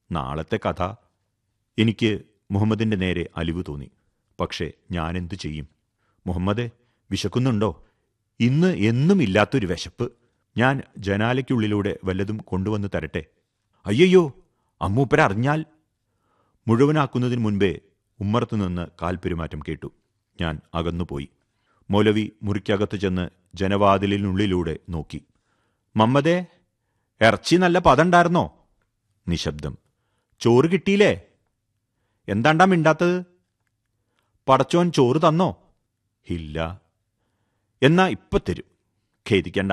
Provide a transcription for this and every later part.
നാളത്തെ കഥ എനിക്ക് മുഹമ്മദിന്റെ നേരെ അലിവ് തോന്നി പക്ഷേ ഞാൻ എന്തു ചെയ്യും മുഹമ്മദെ വിശക്കുന്നുണ്ടോ ഇന്ന് എന്നും ഇല്ലാത്തൊരു വിശപ്പ് ഞാൻ ജനാലയ്ക്കുള്ളിലൂടെ വല്ലതും കൊണ്ടുവന്ന് തരട്ടെ അയ്യയ്യോ അമ്മൂപ്പര അറിഞ്ഞാൽ മുഴുവനാക്കുന്നതിന് മുൻപേ ഉമ്മറത്തു നിന്ന് കാൽപ്പെരുമാറ്റം കേട്ടു ഞാൻ അകന്നുപോയി മൗലവി മുറിക്കകത്ത് ചെന്ന് ജനവാതിലിനുള്ളിലൂടെ നോക്കി മമ്മദേ ഇറച്ചി നല്ല പതണ്ടായിരുന്നോ നിശബ്ദം ചോറ് കിട്ടിയില്ലേ എന്താണ്ടാ മിണ്ടാത്തത് പടച്ചോൻ ചോറ് തന്നോ ഇല്ല എന്നാ ഇപ്പൊ തരും ഖേദിക്കണ്ട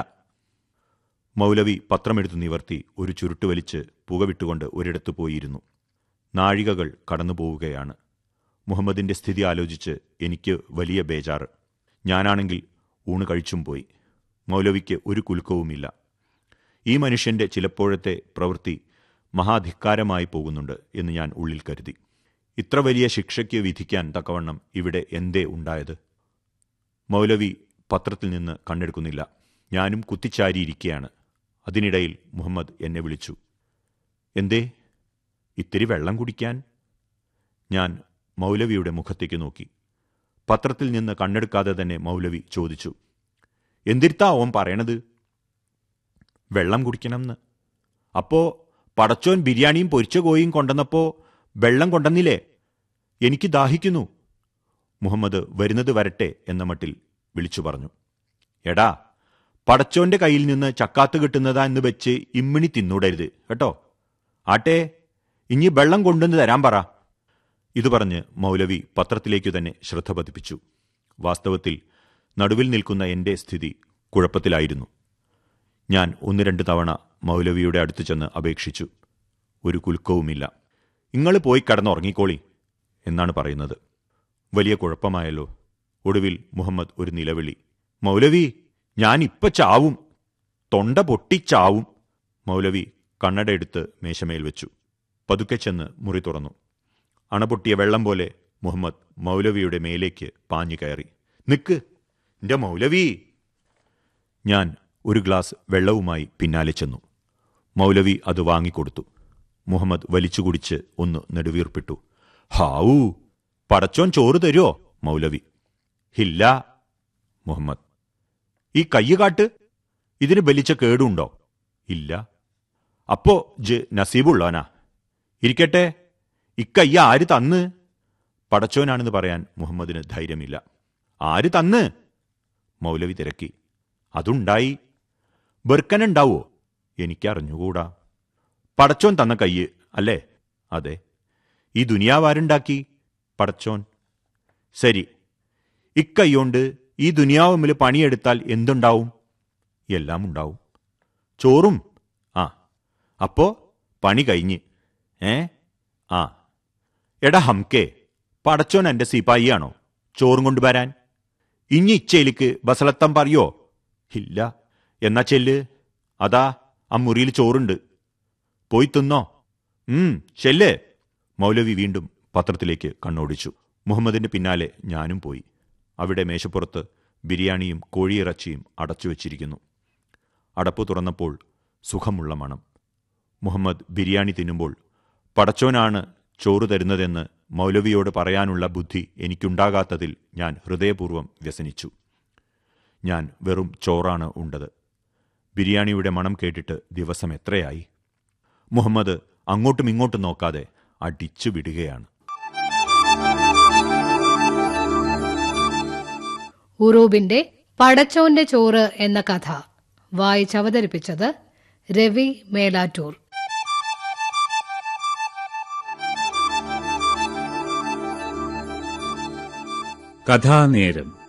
മൗലവി പത്രമെടുത്ത് നിവർത്തി ഒരു ചുരുട്ട് വലിച്ച് പുകവിട്ടുകൊണ്ട് ഒരിടത്ത് പോയിരുന്നു നാഴികകൾ കടന്നുപോവുകയാണ് മുഹമ്മദിന്റെ സ്ഥിതി ആലോചിച്ച് എനിക്ക് വലിയ ബേജാറ് ഞാനാണെങ്കിൽ ഊണ് കഴിച്ചും പോയി മൗലവിക്ക് ഒരു കുലുക്കവുമില്ല ഈ മനുഷ്യന്റെ ചിലപ്പോഴത്തെ പ്രവൃത്തി മഹാധിക്കാരമായി പോകുന്നുണ്ട് എന്ന് ഞാൻ ഉള്ളിൽ കരുതി ഇത്ര വലിയ ശിക്ഷയ്ക്ക് വിധിക്കാൻ തക്കവണ്ണം ഇവിടെ എന്തേ ഉണ്ടായത് മൗലവി പത്രത്തിൽ നിന്ന് കണ്ണെടുക്കുന്നില്ല ഞാനും കുത്തിച്ചാരിയിരിക്കുകയാണ് അതിനിടയിൽ മുഹമ്മദ് എന്നെ വിളിച്ചു എന്തേ ഇത്തിരി വെള്ളം കുടിക്കാൻ ഞാൻ മൗലവിയുടെ മുഖത്തേക്ക് നോക്കി പത്രത്തിൽ നിന്ന് കണ്ണെടുക്കാതെ തന്നെ മൗലവി ചോദിച്ചു എന്തിരുത്താ ഓൻ പറയണത് വെള്ളം കുടിക്കണമെന്ന് അപ്പോ പടച്ചോൻ ബിരിയാണിയും പൊരിച്ച കോയും കൊണ്ടുവന്നപ്പോ വെള്ളം കൊണ്ടുവന്നില്ലേ എനിക്ക് ദാഹിക്കുന്നു മുഹമ്മദ് വരുന്നത് വരട്ടെ എന്ന മട്ടിൽ വിളിച്ചു പറഞ്ഞു എടാ പടച്ചോന്റെ കയ്യിൽ നിന്ന് ചക്കാത്ത് കിട്ടുന്നതാ എന്ന് വെച്ച് ഇമ്മിണി തിന്നൂടരുത് കേട്ടോ ആട്ടെ ഇനി വെള്ളം കൊണ്ടുവന്ന് തരാൻ പറ ഇത് പറഞ്ഞ് മൗലവി പത്രത്തിലേക്കു തന്നെ ശ്രദ്ധ പതിപ്പിച്ചു വാസ്തവത്തിൽ നടുവിൽ നിൽക്കുന്ന എന്റെ സ്ഥിതി കുഴപ്പത്തിലായിരുന്നു ഞാൻ ഒന്ന് രണ്ട് തവണ മൗലവിയുടെ അടുത്ത് ചെന്ന് അപേക്ഷിച്ചു ഒരു കുലുക്കവുമില്ല നിങ്ങൾ പോയി കിടന്നുറങ്ങിക്കോളി എന്നാണ് പറയുന്നത് വലിയ കുഴപ്പമായല്ലോ ഒടുവിൽ മുഹമ്മദ് ഒരു നിലവിളി മൗലവി ഞാൻ ഇപ്പൊ ചാവും തൊണ്ട പൊട്ടിച്ചാവും മൗലവി കണ്ണട എടുത്ത് മേശമേൽ വെച്ചു പതുക്കെ ചെന്ന് മുറി തുറന്നു അണപൊട്ടിയ വെള്ളം പോലെ മുഹമ്മദ് മൗലവിയുടെ മേലേക്ക് പാഞ്ഞു കയറി നിക്ക് എന്റെ മൗലവി ഞാൻ ഒരു ഗ്ലാസ് വെള്ളവുമായി പിന്നാലെ ചെന്നു മൗലവി അത് വാങ്ങിക്കൊടുത്തു മുഹമ്മദ് വലിച്ചു കുടിച്ച് ഒന്ന് നെടുവീർപ്പിട്ടു ഹാവൂ പടച്ചോൻ ചോറ് തരുമോ മൗലവി ഇല്ല മുഹമ്മദ് ഈ കയ്യ് കാട്ട് ഇതിന് ബലിച്ച കേടുണ്ടോ ഇല്ല അപ്പോ ജ് നസീബുള്ളോനാ ഇരിക്കട്ടെ ഇക്കയ്യ ആര് തന്ന് പടച്ചോനാണെന്ന് പറയാൻ മുഹമ്മദിന് ധൈര്യമില്ല ആര് തന്ന് മൗലവി തിരക്കി അതുണ്ടായി ബെർക്കനുണ്ടാവോ എനിക്കറിഞ്ഞുകൂടാ പടച്ചോൻ തന്ന കയ്യ് അല്ലേ അതെ ഈ ദുനിയാവാരുണ്ടാക്കി പടച്ചോൻ ശരി ഇക്കയ്യോണ്ട് ഈ ദുനിയാവുമ്മിൽ പണിയെടുത്താൽ എന്തുണ്ടാവും എല്ലാം ഉണ്ടാവും ചോറും ആ അപ്പോ പണി കഴിഞ്ഞ് ഏ ആ എടാ ഹംകെ പടച്ചോൻ എന്റെ സിപ്പായിയാണോ ചോറും കൊണ്ടുവരാൻ ഇനി ഇച്ചയിലേക്ക് ബസലത്തം പറയോ ഇല്ല എന്നാ ചെല്ല് അതാ ആ മുറിയിൽ ചോറുണ്ട് പോയി തിന്നോ ഉം ചെല്ല് മൗലവി വീണ്ടും പത്രത്തിലേക്ക് കണ്ണോടിച്ചു മുഹമ്മദിന്റെ പിന്നാലെ ഞാനും പോയി അവിടെ മേശപ്പുറത്ത് ബിരിയാണിയും കോഴിയിറച്ചിയും അടച്ചു വച്ചിരിക്കുന്നു അടപ്പ് തുറന്നപ്പോൾ സുഖമുള്ള മണം മുഹമ്മദ് ബിരിയാണി തിന്നുമ്പോൾ പടച്ചോനാണ് ചോറ് തരുന്നതെന്ന് മൗലവിയോട് പറയാനുള്ള ബുദ്ധി എനിക്കുണ്ടാകാത്തതിൽ ഞാൻ ഹൃദയപൂർവ്വം വ്യസനിച്ചു ഞാൻ വെറും ചോറാണ് ഉണ്ടത് ബിരിയാണിയുടെ മണം കേട്ടിട്ട് ദിവസം എത്രയായി മുഹമ്മദ് അങ്ങോട്ടും ഇങ്ങോട്ടും നോക്കാതെ അടിച്ചു വിടുകയാണ് ഉറൂബിന്റെ പടച്ചോന്റെ ചോറ് എന്ന കഥ വായിച്ചവതരിപ്പിച്ചത് രവി മേലാറ്റൂർ കഥാനേരം